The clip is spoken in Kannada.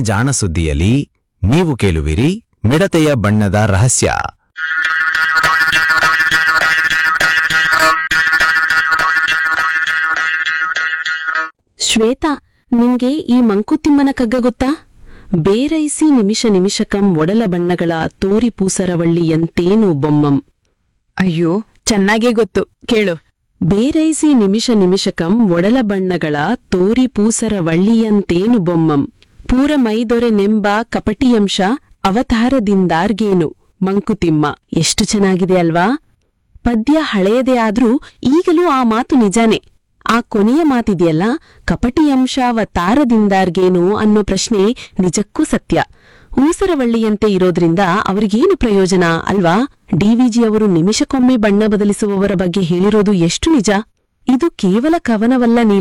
ಜಾಣ ಸುದ್ದಿಯಲ್ಲಿ ನೀವು ಕೇಳುವಿರಿ ಮಿಡತೆಯ ಬಣ್ಣದ ರಹಸ್ಯ ಶ್ವೇತಾ ನಿಂಗೆ ಈ ಮಂಕುತಿಮ್ಮನ ಕಗ್ಗ ಗೊತ್ತಾ ಬೇರೈಸಿ ನಿಮಿಷ ನಿಮಿಷಕಂ ಒಡಲ ಬಣ್ಣಗಳ ತೋರಿ ಪೂಸರವಳ್ಳಿಯಂತೇನು ಬೊಮ್ಮಂ ಅಯ್ಯೋ ಚೆನ್ನಾಗೇ ಗೊತ್ತು ಕೇಳು ಬೇರೈಸಿ ನಿಮಿಷ ನಿಮಿಷಕಂ ಒಡಲ ಬಣ್ಣಗಳ ತೋರಿ ಪೂಸರವಳ್ಳಿಯಂತೇನು ಬೊಮ್ಮಂ ಪೂರ ಮೈದೊರೆ ನೆಂಬ ಕಪಟಿಯಂಶ ಅವತಾರದಿಂದಾರ್ಗೇನು ಮಂಕುತಿಮ್ಮ ಎಷ್ಟು ಚೆನ್ನಾಗಿದೆ ಅಲ್ವಾ ಪದ್ಯ ಹಳೆಯದೇ ಆದ್ರೂ ಈಗಲೂ ಆ ಮಾತು ನಿಜಾನೇ ಆ ಕೊನೆಯ ಮಾತಿದೆಯಲ್ಲ ಕಪಟಿ ಅಂಶಾವತಾರದಿಂದಾರ್ಗೇನು ಅನ್ನೋ ಪ್ರಶ್ನೆ ನಿಜಕ್ಕೂ ಸತ್ಯ ಊಸರವಳ್ಳಿಯಂತೆ ಇರೋದ್ರಿಂದ ಅವ್ರಿಗೇನು ಪ್ರಯೋಜನ ಅಲ್ವಾ ಡಿವಿಜಿ ಅವರು ನಿಮಿಷಕ್ಕೊಮ್ಮೆ ಬಣ್ಣ ಬದಲಿಸುವವರ ಬಗ್ಗೆ ಹೇಳಿರೋದು ಎಷ್ಟು ನಿಜ ಇದು ಕೇವಲ ಕವನವಲ್ಲ ನೀ